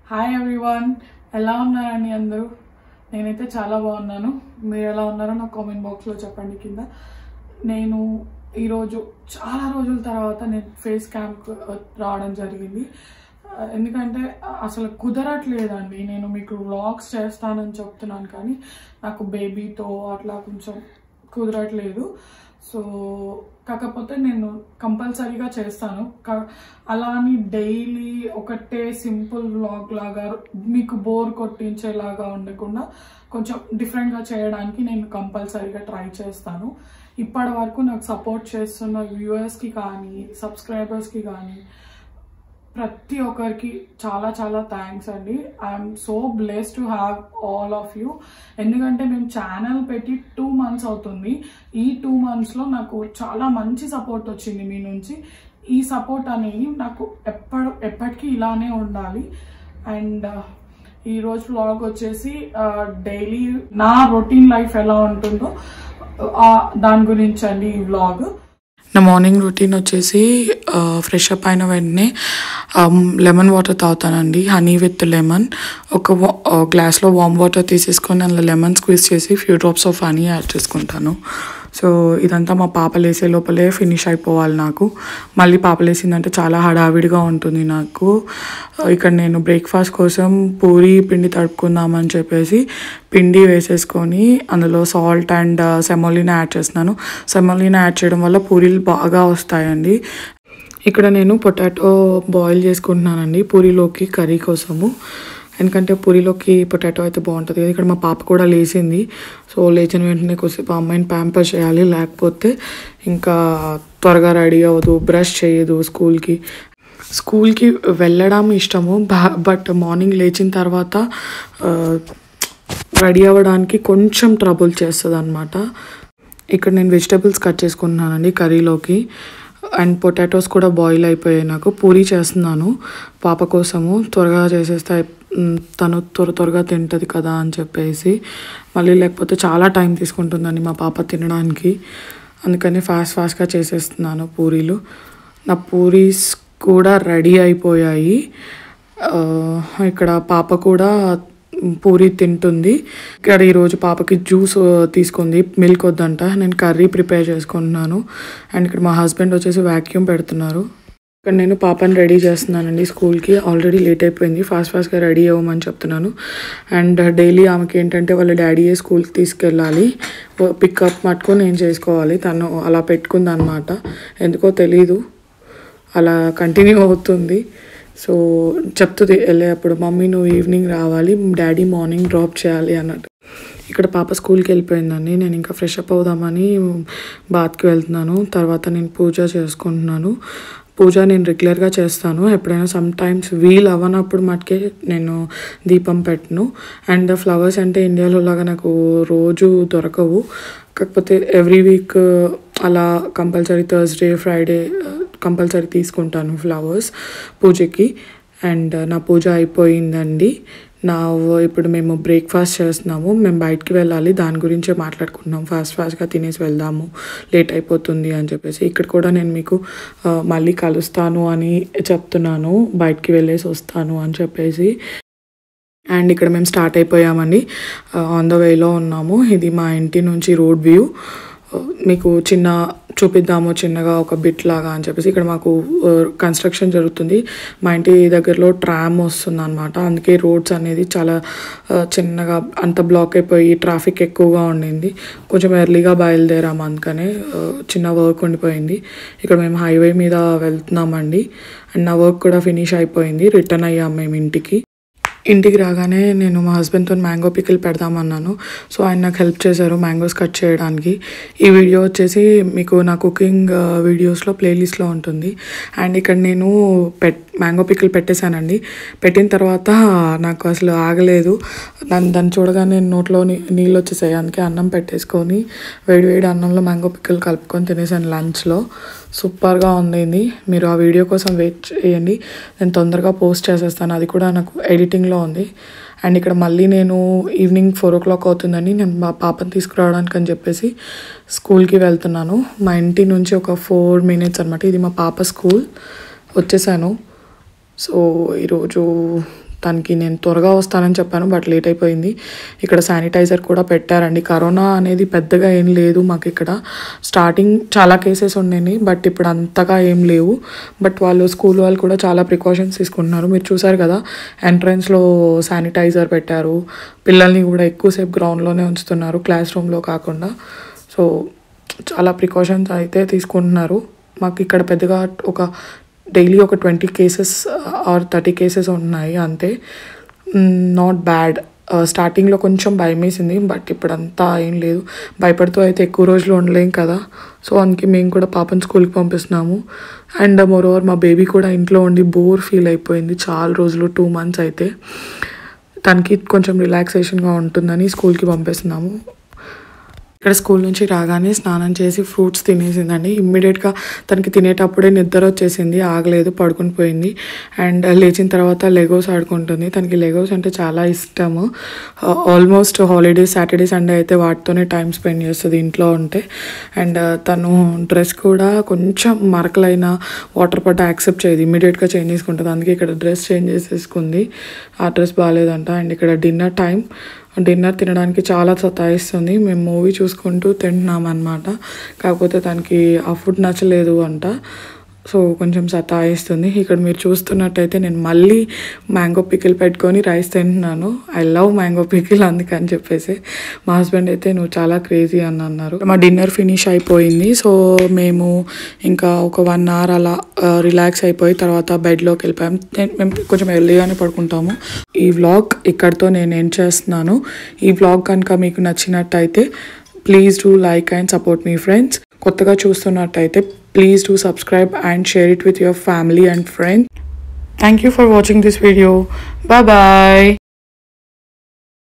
hi everyone ఎలా ఉన్నారండి అందరూ నేనైతే చాలా బాగున్నాను మీరు ఎలా ఉన్నారో నాకు కామెంట్ బాక్స్లో చెప్పండి కింద నేను ఈరోజు చాలా రోజుల తర్వాత నేను ఫేస్ క్యాంప్ రావడం జరిగింది ఆ, ఎందుకంటే అసలు కుదరట్లేదండి నేను మీకు వ్లాగ్స్ చేస్తానని చెప్తున్నాను కానీ నాకు బేబీతో అట్లా కొంచెం కుదరట్లేదు సో కాకపోతే నేను కంపల్సరీగా చేస్తాను క- అలా అని డైలీ ఒకటే సింపుల్ వ్లాగ్ లాగా మీకు బోర్ కొట్టించేలాగా ఉండకుండా కొంచెం డిఫరెంట్గా చేయడానికి నేను కంపల్సరీగా ట్రై చేస్తాను ఇప్పటి వరకు నాకు సపోర్ట్ చేస్తున్న వ్యూవర్స్కి కానీ సబ్స్క్రైబర్స్కి కానీ ప్రతి ఒక్కరికి చాలా చాలా థ్యాంక్స్ అండి I'm so bless to have all of you ఎందుకంటే మేము ఛానల్ పెట్టి టూ మంత్స్ అవుతుంది ఈ టూ మంత్స్లో నాకు చాలా మంచి సపోర్ట్ వచ్చింది మీ నుంచి ఈ సపోర్ట్ అనేది నాకు ఎప్పటి ఎప్పటికీ ఇలానే ఉండాలి అండ్ ఈరోజు వ్లాగ్ వచ్చేసి డైలీ నా రొటీన్ లైఫ్ ఎలా ఉంటుందో ఆ, దాని గురించి అండి ఈ వ్లాగ్ నా మార్నింగ్ రొటీన్ వచ్చేసి ఫ్రెష్ అప్ అయిన వెంటనే లెమన్ వాటర్ తాగుతానండి హనీ విత్ లెమన్ ఒక గ్లాస్లో వామ్ వాటర్ తీసేసుకొని అందులో లెమన్ స్క్వీజ్ చేసి few drops of honey add చేసుకుంటాను సో ఇదంతా మా పాప లేసే లోపలే ఫినిష్ అయిపోవాలి నాకు మళ్ళీ పాప లేసిందంటే చాలా హడావిడిగా ఉంటుంది నాకు ఇక్కడ నేను బ్రేక్ఫాస్ట్ కోసం పూరి పిండి తడుపుకుందామని చెప్పేసి పిండి వేసేసుకొని అందులో సాల్ట్ అండ్ సెమోలినా యాడ్ చేస్తున్నాను సెమోలినా యాడ్ చేయడం వల్ల పూరీలు బాగా వస్తాయండి ఇక్కడ నేను పొటాటో బాయిల్ చేసుకుంటున్నానండి పూరీలోకి కర్రీ కోసము ఎందుకంటే పూరీలోకి పొటాటో అయితే బాగుంటుంది కదా ఇక్కడ మా పాప కూడా లేచింది సో లేచిన వెంటనే కొద్దిసేపు ఆ అమ్మాయిని ప్యాంపర్ చేయాలి లేకపోతే ఇంకా త్వరగా రెడీ అవ్వదు బ్రష్ చేయదు స్కూల్కి స్కూల్కి వెళ్ళడం ఇష్టము బ- బట్ మార్నింగ్ లేచిన తర్వాత ఆ, రెడీ అవ్వడానికి కొంచెం ట్రబుల్ చేస్తుంది అనమాట ఇక్కడ నేను వెజిటబుల్స్ కట్ చేసుకుంటున్నానండి కర్రీలోకి అండ్ పొటాటోస్ కూడా బాయిల్ అయిపోయాయి నాకు పూరీ చేస్తున్నాను పాప కోసము త్వరగా చేసేస్తే మ్, తను త్వర త్వరగా తింటుంది కదా అని చెప్పేసి మళ్ళీ లేకపోతే చాలా టైం తీసుకుంటుందండి మా పాప తినడానికి అందుకని ఫాస్ట్ ఫాస్ట్గా చేసేస్తున్నాను పూరీలు నా పూరీస్ కూడా రెడీ అయిపోయాయి ఆ, ఇక్కడ పాప కూడా పూరి తింటుంది ఇక్కడ ఈరోజు పాపకి జ్యూస్ తీసుకుంది మిల్క్ వద్దంట నేను కర్రీ ప్రిపేర్ చేసుకుంటున్నాను అండ్ ఇక్కడ మా హస్బెండ్ వచ్చేసి వ్యాక్యూమ్ పెడుతున్నారు ఇక్కడ నేను పాపని రెడీ చేస్తున్నానండి స్కూల్కి ఆల్రెడీ లేట్ అయిపోయింది ఫాస్ట్ ఫాస్ట్గా రెడీ అవ్వమని చెప్తున్నాను అండ్ డైలీ ఆమెకి ఏంటంటే వాళ్ళ డాడీయే స్కూల్కి తీసుకెళ్ళాలి పికప్ మటుకు నేను చేసుకోవాలి తను అలా పెట్టుకుంది అనమాట ఎందుకో తెలీదు అలా కంటిన్యూ అవుతుంది సో చెప్తుంది వెళ్ళేటప్పుడు మమ్మీ నువ్వు ఈవినింగ్ రావాలి డాడీ మార్నింగ్ డ్రాప్ చేయాలి అన్నట్టు ఇక్కడ పాప స్కూల్కి వెళ్ళిపోయిందండి నేను ఇంకా ఫ్రెష్ అప్ అవుదామని బాత్కి వెళ్తున్నాను తర్వాత నేను పూజ చేసుకుంటున్నాను పూజ నేను రెగ్యులర్గా చేస్తాను ఎప్పుడైనా సమ్ టైమ్స్ వీల్ అవ్వనప్పుడు మటుకే నేను దీపం పెట్టను అండ్ ఫ్లవర్స్ అంటే ఇండియాలో లాగా నాకు రోజు దొరకవు కాకపోతే ఎవ్రీ వీక్ అలా కంపల్సరీ థర్స్డే ఫ్రైడే కంపల్సరీ తీసుకుంటాను ఫ్లవర్స్ పూజకి అండ్ నా పూజ అయిపోయిందండి నా ఇప్పుడు మేము బ్రేక్ఫాస్ట్ చేస్తున్నాము మేము బయటికి వెళ్ళాలి దాని గురించే మాట్లాడుకుంటున్నాం ఫాస్ట్ ఫాస్ట్గా తినేసి వెళ్దాము లేట్ అయిపోతుంది అని చెప్పేసి ఇక్కడ కూడా నేను మీకు ఆ, మళ్ళీ కలుస్తాను అని చెప్తున్నాను బయటికి వెళ్ళేసి వస్తాను అని చెప్పేసి అండ్ ఇక్కడ మేము స్టార్ట్ అయిపోయామండి ఆన్ ద వేలో ఉన్నాము ఇది మా ఇంటి నుంచి రోడ్ వ్యూ మీకు చిన్న చూపిద్దాము చిన్నగా ఒక బిట్ లాగా అని చెప్పేసి ఇక్కడ మాకు కన్స్ట్రక్షన్ జరుగుతుంది మా ఇంటి దగ్గరలో ట్రామ్ వస్తుంది అనమాట అందుకే రోడ్స్ అనేది చాలా ఆ, చిన్నగా అంత బ్లాక్ అయిపోయి ట్రాఫిక్ ఎక్కువగా ఉండింది కొంచెం ఎర్లీగా బయలుదేరాము అందుకనే ఆ, చిన్న వర్క్ ఉండిపోయింది ఇక్కడ మేము హైవే మీద వెళ్తున్నామండి అండ్ నా వర్క్ కూడా ఫినిష్ అయిపోయింది రిటర్న్ అయ్యాము మేము ఇంటికి ఇంటికి రాగానే నేను మా హస్బెండ్తో మ్యాంగో పికిల్ పెడదామన్నాను సో ఆయన నాకు హెల్ప్ చేశారు మ్యాంగోస్ కట్ చేయడానికి ఈ వీడియో వచ్చేసి మీకు నా కుకింగ్ వీడియోస్లో ప్లేలిస్ట్లో ఉంటుంది అండ్ ఇక్కడ నేను పెట్ మ్యాంగో పికిల్ పెట్టేశానండి పెట్టిన తర్వాత నాకు అసలు ఆగలేదు దాన్ని దాన్ని చూడగానే నోట్లో నీ- నీళ్ళు వచ్చేసాయి అందుకే అన్నం పెట్టేసుకొని వేడి వేడి అన్నంలో మ్యాంగో పికిల్ కలుపుకొని తినేసాను లంచ్లో సూపర్గా ఉంది మీరు ఆ వీడియో కోసం వెయిట్ చేయండి నేను తొందరగా పోస్ట్ చేసేస్తాను అది కూడా నాకు ఎడిటింగ్లో ఉంది అండ్ ఇక్కడ మళ్ళీ నేను ఈవినింగ్ ఫోర్ ఓ క్లాక్ అవుతుందని నేను మా పాపని తీసుకురావడానికి అని చెప్పేసి స్కూల్కి వెళ్తున్నాను మా ఇంటి నుంచి ఒక ఫోర్ మినిట్స్ అనమాట ఇది మా పాప స్కూల్ వచ్చేసాను సో ఈరోజు తనకి నేను త్వరగా వస్తానని చెప్పాను బట్ లేట్ అయిపోయింది ఇక్కడ శానిటైజర్ కూడా పెట్టారండి కరోనా అనేది పెద్దగా ఏం లేదు మాకు ఇక్కడ స్టార్టింగ్ చాలా కేసెస్ ఉన్నాయి బట్ ఇప్పుడు అంతగా ఏం లేవు బట్ వాళ్ళు స్కూల్ వాళ్ళు కూడా చాలా ప్రికాషన్స్ తీసుకుంటున్నారు మీరు చూసారు కదా ఎంట్రన్స్లో శానిటైజర్ పెట్టారు పిల్లల్ని కూడా ఎక్కువసేపు గ్రౌండ్లోనే ఉంచుతున్నారు క్లాస్ రూమ్లో కాకుండా సో చాలా ప్రికాషన్స్ అయితే తీసుకుంటున్నారు మాకు ఇక్కడ పెద్దగా ఒక డైలీ ఒక twenty cases or thirty cases ఉన్నాయి అంతే నాట్ బ్యాడ్ స్టార్టింగ్లో కొంచెం భయం వేసింది బట్ ఇప్పుడు అంతా ఏం లేదు భయపడుతూ అయితే ఎక్కువ రోజులు ఉండలేం కదా సో అందుకే మేము కూడా పాపని స్కూల్కి పంపిస్తున్నాము అండ్ మోర్ ఓవర్ మా బేబీ కూడా ఇంట్లో ఉండి బోర్ ఫీల్ అయిపోయింది చాలా రోజులు టూ మంత్స్ అయితే తనకి కొంచెం రిలాక్సేషన్గా ఉంటుందని స్కూల్కి పంపిస్తున్నాము ఇక్కడ స్కూల్ నుంచి రాగానే స్నానం చేసి ఫ్రూట్స్ తినేసిందండి ఇమ్మీడియట్గా తనకి తినేటప్పుడే నిద్ర వచ్చేసింది ఆగలేదు పడుకుని పోయింది అండ్ లేచిన తర్వాత లెగోస్ ఆడుకుంటుంది తనకి లెగోస్ అంటే చాలా ఇష్టము ఆల్మోస్ట్ హాలిడేస్ సాటర్డే సండే అయితే వాటితోనే టైం స్పెండ్ చేస్తుంది ఇంట్లో ఉంటే అండ్ తను డ్రెస్ కూడా కొంచెం మరకలైన వాటర్ పడ్డ యాక్సెప్ట్ చేయదు ఇమ్మీడియట్గా చేంజ్ చేసుకుంటుంది అందుకే ఇక్కడ డ్రెస్ చేంజ్ చేసేసుకుంది ఆ డ్రెస్ బాగాలేదంట అండ్ ఇక్కడ డిన్నర్ టైం డిన్నర్ తినడానికి చాలా సతాయిస్తుంది మేము మూవీ చూసుకుంటూ తింటున్నాం అనమాట కాకపోతే తనకి ఆ ఫుడ్ నచ్చలేదు అంట సో కొంచెం సతాయిస్తుంది ఇక్కడ మీరు చూస్తున్నట్టయితే నేను మళ్ళీ మ్యాంగో పికిల్ పెట్టుకొని రైస్ తింటున్నాను ఐ లవ్ మ్యాంగో పికిల్ అందుకని చెప్పేసి మా హస్బెండ్ అయితే నువ్వు చాలా క్రేజీ అని అన్నారు మా డిన్నర్ ఫినిష్ అయిపోయింది సో మేము ఇంకా ఒక వన్ అవర్ అలా రిలాక్స్ అయిపోయి తర్వాత బెడ్లోకి వెళ్ళిపోయాం నేను- మేము కొంచెం ఎర్లీగానే పడుకుంటాము ఈ వ్లాగ్ ఇక్కడితో నేను ఏం చేస్తున్నాను ఈ వ్లాగ్ కనుక మీకు నచ్చినట్టయితే please do like and support మీ ఫ్రెండ్స్ కొత్తగా చూస్తున్నట్టయితే please do subscribe and share it with your family and friends thank you for watching this video bye bye